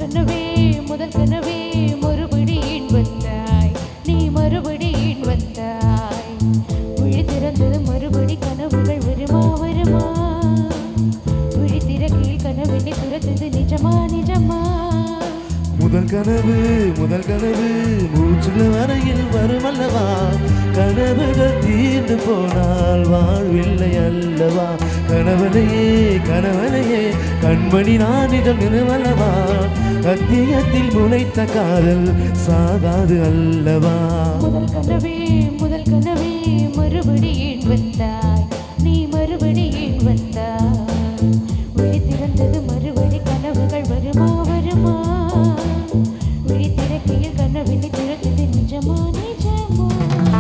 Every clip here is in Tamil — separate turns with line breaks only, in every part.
கனவே முதல் கனவே மறுபடியும் வந்தாய் நீ மறுபடியும் வந்தாய் விழி திறந்தது மறுபடி கனவுகள் வருமா வருமா விழி திறக்கையில் கனவினை துரத்தது நிஜமா நிஜமா
முதல் கனவு முதல் கனவு மூச்சுள்ள வரையில் வருமல்லவா கனவுகள் தீர்ந்து போனால் வாழ்வில்லை அல்லவா கணவனையே கணவனையே கண்மணி நானிடம் நிறுவல்லவா அத்தியத்தில் முளைத்த காதல் சாகாது அல்லவா
முதல் கனவே முதல் கனவே மறுபடியும் வந்தாய் நீ மறுபடியும் வந்தாய் விழி திறந்தது மறுபடி கனவுகள் வருமா வருமா விழி திறக்கையில் கனவினை திறத்தது நிஜமா நிஜமா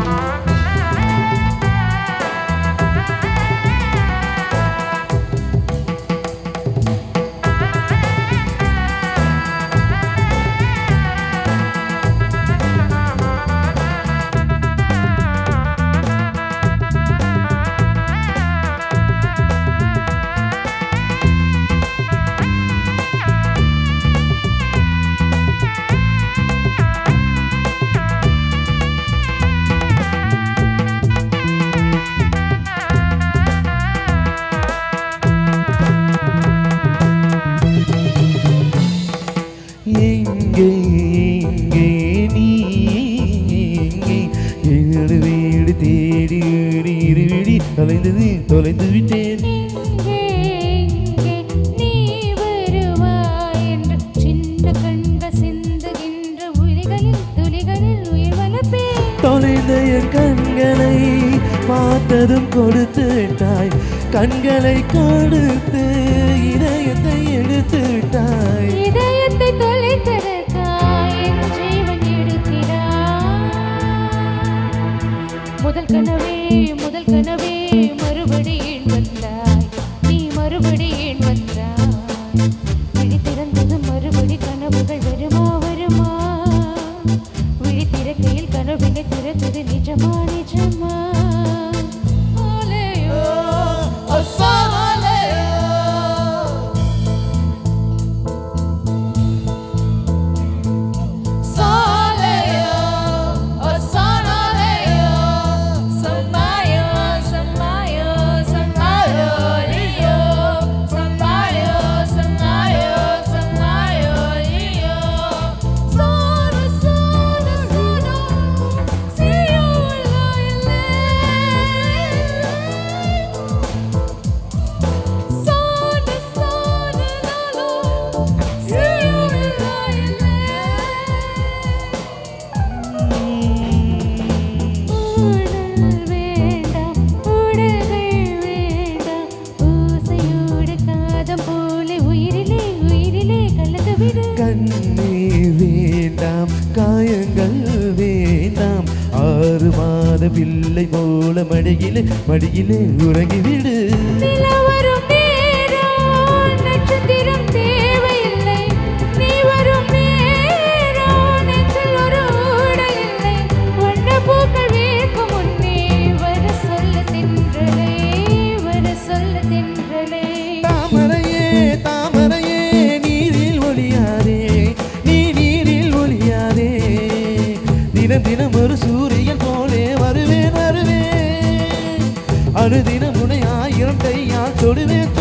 எங்கே எங்கே நீ எங்கே என்னோட வீடு தேடி வீடு இருவிடி தொலைந்தது தொலைந்து விட்டேன்
எங்கே எங்கே நீ வருவாய் என்று சின்ன கண்கள் சிந்துகின்ற உயிர்களில் துளிகளில் உயிர் வளர்ப்பேன்
தொலைந்த என் கண்களை பார்த்ததும் கொடுத்து விட்டாய் கண்களை கொடுத்து இதயத்தை எடுத்து விட்டாய்
இதயத்தை தொலைத்ததற்காய் என் ஜீவன் எடுக்கிறாய் முதல் கனவே முதல் கனவே மறுபடியும் வந்தாய் நீ மறுபடியும் வந்தாய் விழி திறந்தது மறுபடி கனவுகள் வருமா வருமா விழி திறக்கையில் கனவினை திறத்தது நிஜமா நிஜமா ஓலேயோ ஊடல் வேண்டாம் ஊடல்கள் வேண்டாம் ஓசையோடு காதம் போல உயிரிலே உயிரிலே கலந்து விடு
கண்ணீர் வேண்டாம் காயங்கள் வேண்டாம் ஆறு மாத பிள்ளை போல மடியிலே மடியிலே உறங்கிவிடு
நிலவரும் நேரம் நட்சத்திரம் தேவையில்லை நீ வரும் நேரம் நெஞ்சில் ஒரு ஊடல் இல்லை வண்ணப்பூக்கள் வேர்க்கும் முன்னே வர சொல்ல தென்றலே வர சொல்ல தென்றலே
தாமரையே தாமரையே நீரில் ஒளியாதே நீ நீரில் ஒளியாதே தினம் தினம் ஒரு சூரியன் போலே வருவேன் வருவேன் அனுதினம் உனை ஆயிரம் கையால் தொடுவேன்